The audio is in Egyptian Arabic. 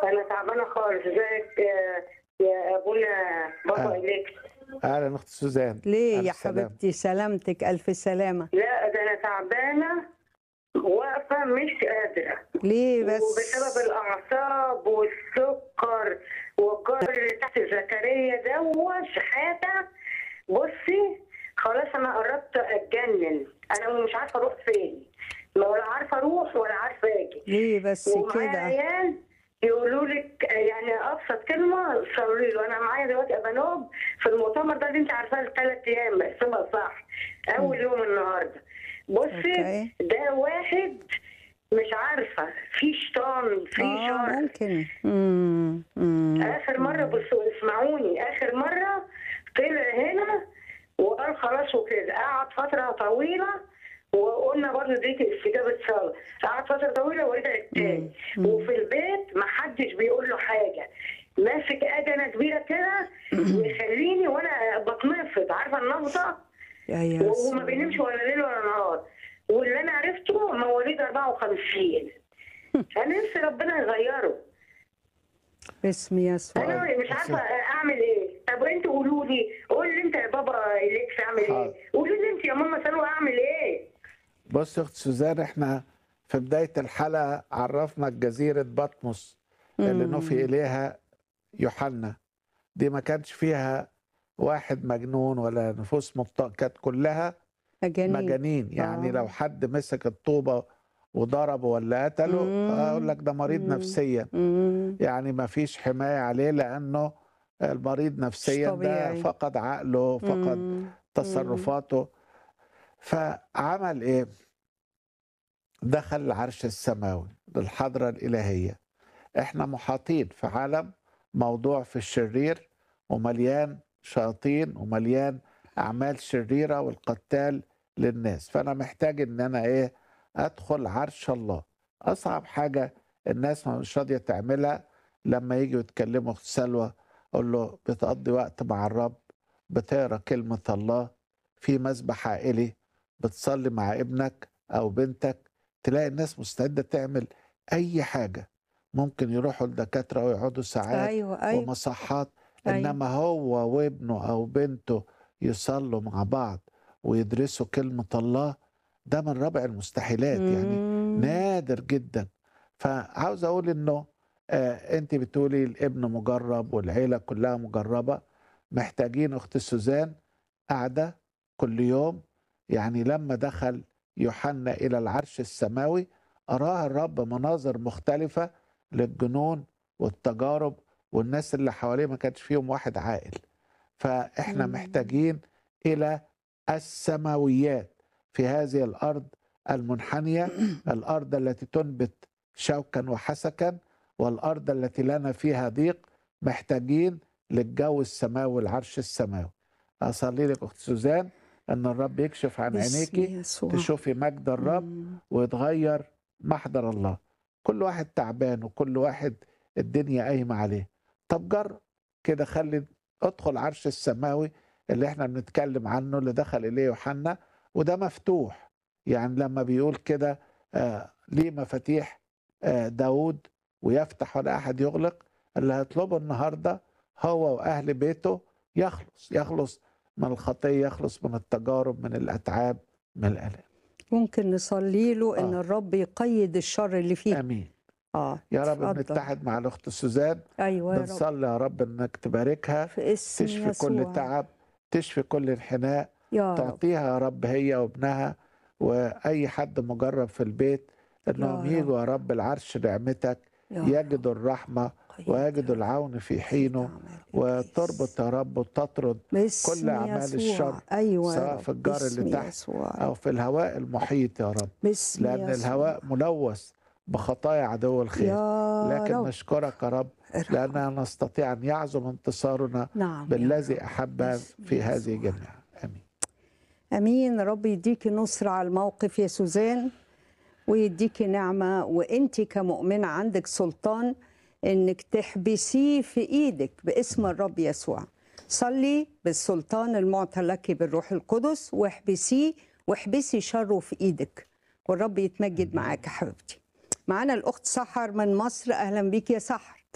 انا تعبانه خالص ازيك يا- يا ابونا بابا آه. اليكس اهلا اخت سوزان ليه ألف يا سلامة. حبيبتي سلامتك ألف سلامة لا ده انا تعبانه واقفه مش قادره ليه بس وبسبب الاعصاب والسكر والجار اللي تحت زكريا ده وشحاته بصي خلاص انا قربت اتجنن انا مش عارفه اروح فين ولا عارفه اروح ولا عارفه اجي ليه بس ومعايا كده عيال يقولوا لك يعني ابسط كلمه صلي له انا معايا دلوقتي ابانوب في المؤتمر ده اللي انت عارفاه الثلاث ايام بقسمها صح اول يوم النهارده بصي أوكي. ده واحد مش عارفه في شيطان في اه شر ممكن مم. مم. اخر مره بصوا اسمعوني اخر مره طلع هنا وقال خلاص وكده قعد فتره طويله وقلنا برضه دي استجابه صلاه قعد فتره طويله ورجع تاني وفي البيت ما حدش بيقول له حاجه ماسك اجنه كبيره كده ويخليني وانا بتنفض عارفه النفضه يا يا وما يسوع. بينامش ولا ليل ولا نهار واللي انا عرفته مواليد 54 انا نفسي ربنا يغيره باسم يسوع انا مش عارفه اعمل ايه طب انتوا قولوا لي قول لي انت يا بابا اليكس اعمل حاضر. ايه قولوا لي انت يا ماما سلوى اعمل ايه بص يا اخت سوزان احنا في بدايه الحلقه عرفنا جزيره بطمس اللي مم. نفي اليها يوحنا دي ما كانش فيها واحد مجنون ولا نفوس مبطئه كانت كلها مجانين مجانين يعني آه. لو حد مسك الطوبه وضربه ولا قتله مم. اقول لك ده مريض مم. نفسيا مم. يعني ما فيش حمايه عليه لانه المريض نفسيا ده طبيعي. فقد عقله فقد مم. تصرفاته فعمل ايه دخل العرش السماوي للحضرة الإلهية احنا محاطين في عالم موضوع في الشرير ومليان شياطين ومليان أعمال شريرة والقتال للناس فأنا محتاج إن أنا إيه أدخل عرش الله أصعب حاجة الناس مش راضية تعملها لما يجوا يتكلموا في سلوى أقول له بتقضي وقت مع الرب بتقرا كلمة الله في مسبح عائلي بتصلي مع ابنك او بنتك تلاقي الناس مستعده تعمل اي حاجه ممكن يروحوا لدكاتره ويقعدوا ساعات ايوه ايوه ومصحات أيوة. انما هو وابنه او بنته يصلوا مع بعض ويدرسوا كلمه الله ده من رابع المستحيلات يعني مم. نادر جدا فعاوز اقول انه آه انت بتقولي الابن مجرب والعيله كلها مجربه محتاجين اخت سوزان قاعده كل يوم يعني لما دخل يوحنا الى العرش السماوي اراه الرب مناظر مختلفه للجنون والتجارب والناس اللي حواليه ما كانش فيهم واحد عاقل فاحنا مم. محتاجين الى السماويات في هذه الارض المنحنيه الارض التي تنبت شوكا وحسكا والارض التي لنا فيها ضيق محتاجين للجو السماوي العرش السماوي اصلي لك اخت سوزان ان الرب يكشف عن باسم عينيكي يسوع. تشوفي مجد الرب مم. ويتغير محضر الله كل واحد تعبان وكل واحد الدنيا قايمه عليه طب جرب كده خلي ادخل عرش السماوي اللي احنا بنتكلم عنه اللي دخل اليه يوحنا وده مفتوح يعني لما بيقول كده آه ليه مفاتيح آه داود ويفتح ولا احد يغلق اللي هيطلبه النهارده هو واهل بيته يخلص يخلص من الخطيه يخلص من التجارب من الاتعاب من الالام ممكن نصلي له ان آه. الرب يقيد الشر اللي فيه امين اه يا رب اتفضل. بنتحد مع الاخت سوزان ايوه يا رب بنصلي يا رب انك تباركها في اسم تشفي يسوع كل تعب تشفي كل انحناء يا رب تعطيها يا رب هي وابنها واي حد مجرب في البيت انهم يا يجوا يا رب العرش نعمتك يا رب. يجدوا الرحمه قيد ويجدوا يا رب. العون في حينه أعمال إبليس. وتربط يا رب وتطرد باسم كل أعمال يسوع. الشر، ايوه يا سواء رب. في الجار اللي باسم تحت يسوع. او في الهواء المحيط يا رب باسم لان يسوع. الهواء ملوث بخطايا عدو الخير يا لكن رب نشكرك يا رب ارحم. لاننا نستطيع ان يعظم انتصارنا نعم يا بالذي رب. احبنا باسم في هذه يسوع. جميعا امين امين رب يديكي نصر على الموقف يا سوزان ويديكي نعمه وانت كمؤمنه عندك سلطان انك تحبسيه في ايدك باسم الرب يسوع صلي بالسلطان المعطى لك بالروح القدس واحبسيه واحبسي شره في ايدك والرب يتمجد معاك يا حبيبتي معانا الاخت سحر من مصر اهلا بيك يا سحر